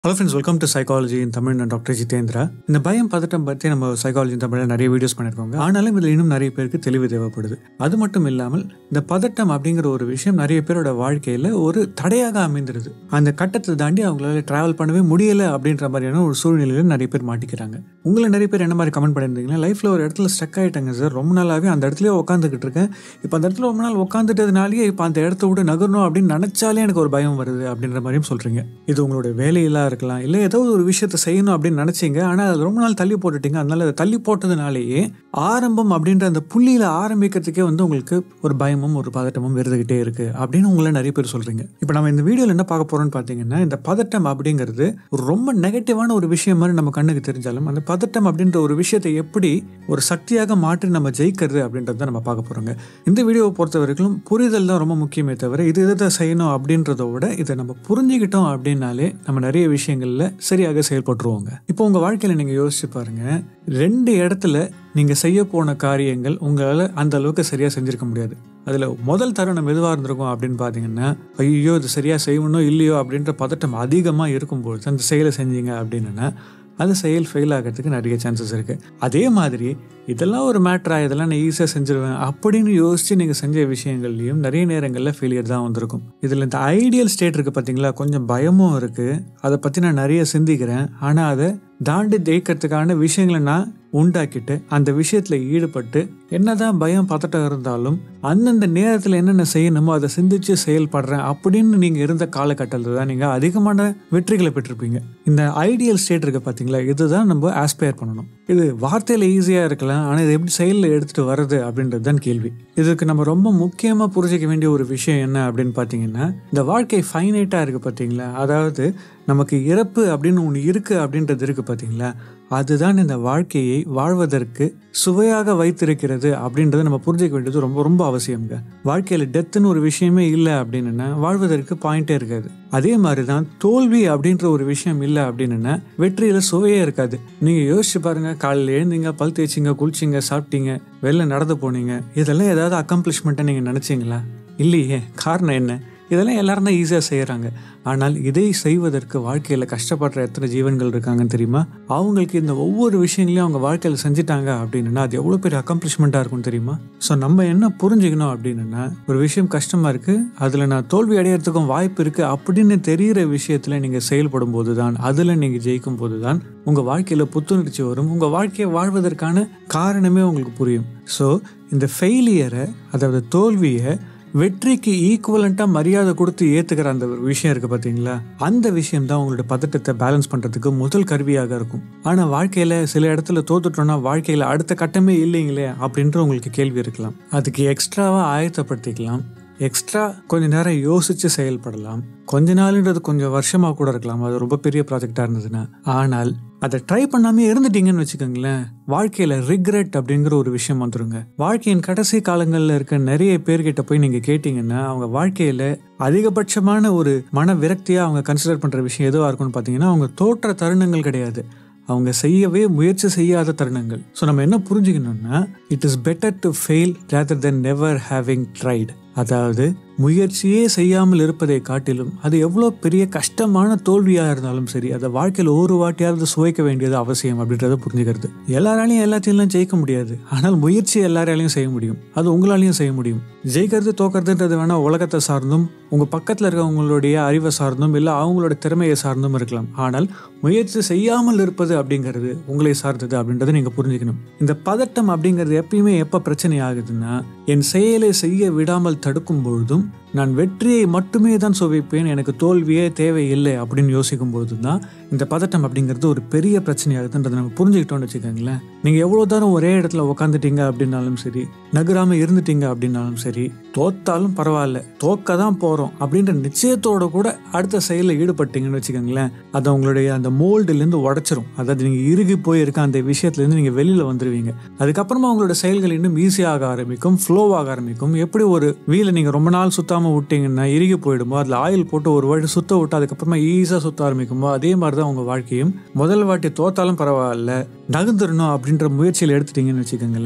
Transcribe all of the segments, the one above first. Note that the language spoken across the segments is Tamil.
hello friends welcome to psychology in Tamil நான் டாக்டர் ஜிதேந்திரா இந்த பயம் பதட்டம் பற்றி நம்ம சைக்காலஜி இன் தமிழில் நிறைய வீடியோஸ் பண்ணியிருக்கோங்க ஆனாலும் இதில் இன்னும் நிறைய பேருக்கு தெளிவு தேவைப்படுது அது மட்டும் இல்லாமல் இந்த பதட்டம் அப்படிங்கிற ஒரு விஷயம் நிறைய பேரோட வாழ்க்கையில் ஒரு தடையாக அமைந்துருது அந்த கட்டத்தை தாண்டி அவங்களால ட்ராவல் பண்ணவே முடியலை அப்படின்ற மாதிரியான ஒரு சூழ்நிலையில் நிறைய பேர் மாட்டிக்கிறாங்க உங்களை நிறைய பேர் என்ன மாதிரி கமெண்ட் பண்ணியிருந்தீங்கன்னா லைஃப்பில் ஒரு இடத்துல ஸ்டக் ஆகிட்டாங்க சார் ரொம்ப நாளாகவே அந்த இடத்துலயே உட்காந்துக்கிட்டு இருக்கேன் இப்போ அந்த இடத்துல ரொம்ப நாள் உட்காந்துட்டதுனாலேயே இப்போ அந்த இடத்த விட்டு நகரணும் அப்படின்னு நினச்சாலே எனக்கு ஒரு பயம் வருது அப்படின்ற மாதிரியும் சொல்கிறீங்க இது உங்களுடைய வேலையெல்லாம் இருக்கலாம் இல்லை ஏதோ ஒரு விஷயத்த செய்யணும் அப்படின்னு நினச்சிங்க ஆனால் அது ரொம்ப நாள் தள்ளி போட்டுட்டீங்க அதனால அதை தள்ளி போட்டதுனாலேயே ஆரம்பம் அப்படின்ற அந்த புள்ளியில் ஆரம்பிக்கிறதுக்கே வந்து உங்களுக்கு ஒரு பயமும் ஒரு பதட்டமும் இருந்துகிட்டே இருக்கு அப்படின்னு உங்களை நிறைய பேர் சொல்றீங்க இப்போ நம்ம இந்த வீடியோவில் என்ன பார்க்க போறோம்னு பார்த்தீங்கன்னா இந்த பதட்டம் அப்படிங்கிறது ஒரு ரொம்ப நெகட்டிவான ஒரு விஷயம் மாதிரி நம்ம கண்ணுக்கு தெரிஞ்சாலும் அந்த பதட்டம் அப்படின்ற ஒரு விஷயத்தை எப்படி ஒரு சக்தியாக மாற்றி நம்ம ஜெயிக்கிறது அப்படின்றத நம்ம பார்க்க போறோங்க இந்த வீடியோவை பொறுத்த வரைக்கும் புரிதல் தான் ரொம்ப முக்கியமே தவிர இது எதை செய்யணும் அப்படின்றத விட இதை நம்ம புரிஞ்சுக்கிட்டோம் அப்படின்னாலே நம்ம நிறைய விஷயங்கள்ல சரியாக செயல்பட்டுருவோங்க இப்போ உங்க வாழ்க்கையில நீங்க யோசிச்சு பாருங்க ரெண்டு இடத்துல நீங்க செய்ய போன காரியங்கள் உங்களால அந்த அளவுக்கு சரியா செஞ்சிருக்க முடியாது அதுல முதல் தருணம் எதுவாக இருந்திருக்கும் அப்படின்னு பார்த்தீங்கன்னா ஐயோ இது சரியா செய்யணும் இல்லையோ அப்படின்ற பதட்டம் அதிகமாக இருக்கும்போது அந்த செயலை செஞ்சீங்க அப்படின்னா அந்த செயல் ஃபெயில் ஆகிறதுக்கு நிறைய சான்சஸ் இருக்கு அதே மாதிரி இதெல்லாம் ஒரு மேட்ரா இதெல்லாம் நான் ஈஸியாக செஞ்சிருவேன் அப்படின்னு யோசிச்சு நீங்கள் செஞ்ச விஷயங்கள்லையும் நிறைய நேரங்களில் ஃபெயிலியர் தான் வந்திருக்கும் இதில் இந்த ஐடியல் ஸ்டேட் இருக்குது பார்த்தீங்களா கொஞ்சம் பயமும் இருக்குது அதை பற்றி நான் நிறைய சிந்திக்கிறேன் ஆனால் அதை தாண்டி ஜெயிக்கிறதுக்கான விஷயங்களை நான் உண்டாக்கிட்டு அந்த விஷயத்தில் ஈடுபட்டு என்னதான் பயம் பதட்டம் இருந்தாலும் அந்தந்த நேரத்தில் என்னென்ன செய்யணுமோ அதை சிந்திச்சு செயல்படுறேன் அப்படின்னு நீங்கள் இருந்த காலகட்டத்தில் தான் நீங்கள் அதிகமான வெற்றிகளை பெற்றிருப்பீங்க இந்த ஐடியல் ஸ்டேட் இருக்கு பார்த்தீங்களா இதுதான் நம்ம ஆஸ்பயர் பண்ணணும் இது வார்த்தையில் ஈஸியாக இருக்கலாம் ஆனால் இது எப்படி செயலில் எடுத்துகிட்டு வர்றது அப்படின்றது தான் கேள்வி இதுக்கு நம்ம ரொம்ப முக்கியமாக புரிஞ்சிக்க வேண்டிய ஒரு விஷயம் என்ன அப்படின்னு பார்த்தீங்கன்னா இந்த வாழ்க்கை ஃபைனைட்டாக இருக்குது பார்த்தீங்களா அதாவது நமக்கு இறப்பு அப்படின்னு ஒன்று இருக்குது அப்படின்றது இருக்குது பார்த்தீங்களா அதுதான் இந்த வாழ்க்கையை வாழ்வதற்கு சுவையாக வைத்திருக்கிறது அப்படின்றத நம்ம புரிஞ்சிக்க வேண்டியது ரொம்ப ரொம்ப அவசியம்ங்க வாழ்க்கையில் டெத்துன்னு ஒரு விஷயமே இல்லை அப்படின்னா வாழ்வதற்கு பாயிண்டே இருக்காது அதே மாதிரி தான் தோல்வி அப்படின்ற ஒரு விஷயம் இல்லை அப்படின்னா வெற்றியில் சுவையே இருக்காது நீங்கள் யோசிச்சு பாருங்க காலையில் எழுந்தீங்க பல் தேய்ச்சிங்க குளிச்சிங்க சாப்பிட்டீங்க வெளில நடந்து போனீங்க இதெல்லாம் ஏதாவது அக்கம்ப்ளிஷ்மெண்ட்டை நீங்கள் நினச்சிங்களா இல்லையே காரணம் என்ன இதெல்லாம் எல்லாரும் தான் ஈஸியாக செய்கிறாங்க ஆனால் இதை செய்வதற்கு வாழ்க்கையில் கஷ்டப்படுற எத்தனை ஜீவன்கள் இருக்காங்கன்னு தெரியுமா அவங்களுக்கு இந்த ஒவ்வொரு விஷயங்களையும் அவங்க வாழ்க்கையில் செஞ்சுட்டாங்க அப்படின்னா அது எவ்வளோ பெரிய அக்கம்ப்ளிஷ்மெண்ட்டாக இருக்கும் தெரியுமா ஸோ நம்ம என்ன புரிஞ்சுக்கணும் அப்படின்னா ஒரு விஷயம் கஷ்டமாக இருக்குது அதில் நான் தோல்வி அடையிறதுக்கும் வாய்ப்பு இருக்குது அப்படின்னு தெரிகிற விஷயத்தில் நீங்கள் செயல்படும் போது தான் அதில் நீங்கள் ஜெயிக்கும் போது தான் உங்கள் வாழ்க்கையில் புத்துணர்ச்சி வரும் உங்கள் வாழ்க்கையை வாழ்வதற்கான காரணமே உங்களுக்கு புரியும் ஸோ இந்த ஃபெயிலியரை அதாவது தோல்வியை வெற்றிக்கு ஈக்குவலண்ட்டாக மரியாதை கொடுத்து ஏற்றுக்கிற அந்த ஒரு விஷயம் இருக்குது பார்த்தீங்களா அந்த விஷயம் தான் உங்களோட பதட்டத்தை பேலன்ஸ் பண்ணுறதுக்கு முதல் கருவியாக இருக்கும் ஆனால் வாழ்க்கையில் சில இடத்துல தோத்துட்டோம்னா வாழ்க்கையில் அடுத்த கட்டமே இல்லைங்களே அப்படின்ற உங்களுக்கு கேள்வி இருக்கலாம் அதுக்கு எக்ஸ்ட்ராவாக ஆயத்தப்படுத்திக்கலாம் எக்ஸ்ட்ரா கொஞ்ச நேரம் யோசிச்சு செயல்படலாம் கொஞ்ச நாள்ன்றது கொஞ்சம் வருஷமாக கூட இருக்கலாம் அது ரொம்ப பெரிய ப்ராஜெக்டாக இருந்ததுன்னா ஆனால் அதை ட்ரை பண்ணாமே இருந்துட்டீங்கன்னு வச்சுக்கோங்களேன் வாழ்க்கையில் ரிக்ரெட் அப்படிங்கிற ஒரு விஷயம் வந்துருங்க வாழ்க்கையின் கடைசி காலங்களில் இருக்க நிறைய பேர்கிட்ட போய் நீங்கள் கேட்டிங்கன்னா அவங்க வாழ்க்கையில் அதிகபட்சமான ஒரு மன விரக்தியாக அவங்க கன்சிடர் பண்ணுற விஷயம் எதுவாக இருக்கும்னு பார்த்தீங்கன்னா அவங்க தோற்ற தருணங்கள் கிடையாது அவங்க செய்யவே முயற்சி செய்யாத தருணங்கள் ஸோ நம்ம என்ன புரிஞ்சுக்கணும்னா it is better to fail rather then never having tried அதாவது முயற்சியே செய்யாமல் இருப்பதை காட்டிலும் அது எவ்வளோ பெரிய கஷ்டமான தோல்வியாக இருந்தாலும் சரி அதை வாழ்க்கையில் ஒரு வாட்டியாவது சுவைக்க வேண்டியது அவசியம் அப்படின்றத புரிஞ்சுக்கிறது எல்லாராலையும் எல்லாத்தையும் ஜெயிக்க முடியாது ஆனால் முயற்சி எல்லாராலையும் செய்ய முடியும் அது உங்களாலையும் செய்ய முடியும் ஜெயிக்கிறது தோக்கிறதுன்றது வேணா உலகத்தை சார்ந்தும் உங்கள் பக்கத்தில் இருக்கவங்களுடைய அறிவை சார்ந்தும் இல்லை அவங்களோட திறமையை சார்ந்தும் இருக்கலாம் ஆனால் முயற்சி செய்யாமல் இருப்பது அப்படிங்கிறது உங்களை சார்ந்தது அப்படின்றத நீங்கள் புரிஞ்சுக்கணும் இந்த பதட்டம் அப்படிங்கிறது எப்பயுமே எப்போ பிரச்சனை ஆகுதுன்னா என் செயலை செய்ய விடாமல் தடுக்கும் பொழுதும் நான் வெற்றியை மட்டுமே தான் சுவைப்பேன் எனக்கு தோல்வியே தேவையில்லை அப்படின்னு யோசிக்கும் பொழுது தான் இந்த பதட்டம் அப்படிங்கிறது ஒரு பெரிய பிரச்சனையாகுதுன்றதை நம்ம புரிஞ்சுக்கிட்டோம்னு வச்சுக்கோங்களேன் நீங்கள் எவ்வளோ தூரம் ஒரே இடத்துல உட்காந்துட்டீங்க அப்படின்னாலும் சரி நகராமல் இருந்துட்டீங்க அப்படின்னாலும் சரி தோத்தாலும் பரவாயில்ல தோக்க தான் போகிறோம் அப்படின்ற நிச்சயத்தோட கூட அடுத்த செயலில் ஈடுபட்டீங்கன்னு வச்சுக்கோங்களேன் அதை உங்களுடைய அந்த மோல்டுலேருந்து உடச்சிரும் அதாவது நீங்கள் இறுகி போய் இருக்க அந்த விஷயத்துலேருந்து நீங்கள் வெளியில் வந்துடுவீங்க அதுக்கப்புறமா உங்களோட செயல்கள் இன்னும் ஈஸியாக ஆரம்பிக்கும் ஃப்ளோவாக ஆரம்பிக்கும் எப்படி ஒரு வீலை நீங்கள் ரொம்ப நாள் சுத்தாமல் விட்டீங்கன்னா இறுகி போயிடுமோ அதில் ஆயில் போட்டு ஒரு வாட்டி சுத்த விட்டு அதுக்கப்புறமா ஈஸியாக சுத்த ஆரம்பிக்குமோ அதே மாதிரி தான் உங்கள் வாழ்க்கையும் முதல் வாட்டி தோத்தாலும் பரவாயில்ல நகர்ந்துடணும் அப்படின்ற முயற்சியில் எடுத்துட்டீங்கன்னு வச்சுக்கோங்களேன்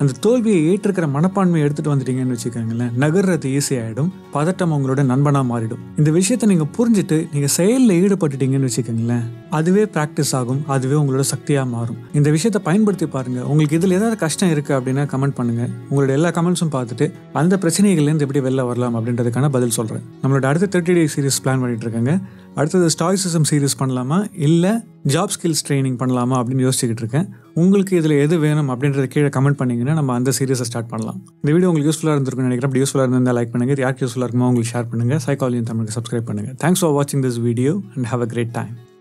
அந்த தோல்வியை ஏற்றிருக்கிற மனப்பான்மையை எடுத்துட்டு வந்துட்டீங்கன்னு வச்சுக்கோங்களேன் நகர்றது ஈஸியாயிடும் பதட்டம் உங்களோட நண்பனா மாறிடும் இந்த விஷயத்தை நீங்க புரிஞ்சுட்டு நீங்க செயலில் ஈடுபட்டுட்டீங்கன்னு வச்சுக்கோங்களேன் அதுவே ப்ராக்டிஸ் ஆகும் அதுவே உங்களோட சக்தியா மாறும் இந்த விஷயத்தை பயன்படுத்தி பாருங்க உங்களுக்கு இதுல ஏதாவது கஷ்டம் இருக்கு அப்படின்னா கமெண்ட் பண்ணுங்க உங்களோட எல்லா கமெண்ட்ஸும் பார்த்துட்டு அந்த பிரச்சனைகள்லேருந்து எப்படி வெளில வரலாம் அப்படின்றதுக்கான பதில் சொல்றேன் நம்மளோட அடுத்த தேர்ட்டி டே சீரிஸ் பிளான் பண்ணிட்டு இருக்காங்க அடுத்தது ஸ்டாய்சிசம் சீரிஸ் பண்ணலாமா இல்லை ஜாப் ஸ்கில்ஸ் ட்ரைனிங் பண்ணலாமா அப்படின்னு யோசிச்சுக்கிட்டு இருக்கேன் உங்களுக்கு இதில் எது வேணும் அப்படின்றத கீழே கமெண்ட் பண்ணீங்கன்னா நம்ம அந்த சீரிஸை ஸ்டார்ட் பண்ணலாம் இந்த வீடியோ உங்களுக்கு யூஸ்ஃபுல்லாக இருந்திருக்கும்னு நினைக்கிறேன் அப்படி யூஸ்ஃபுல்லாக இருந்தால் லைக் பண்ணுங்க யாருக்கு யூஸ்ஃபுல்லாக இருக்குமோ உங்களுக்கு ஷேர் பண்ணுங்க சைக்காலஜி தமிழுக்கு சப்ஸ்கிரைப் பண்ணுங்க தேங்க்ஸ் ஃபார் வாட்சிங் this video and have a great time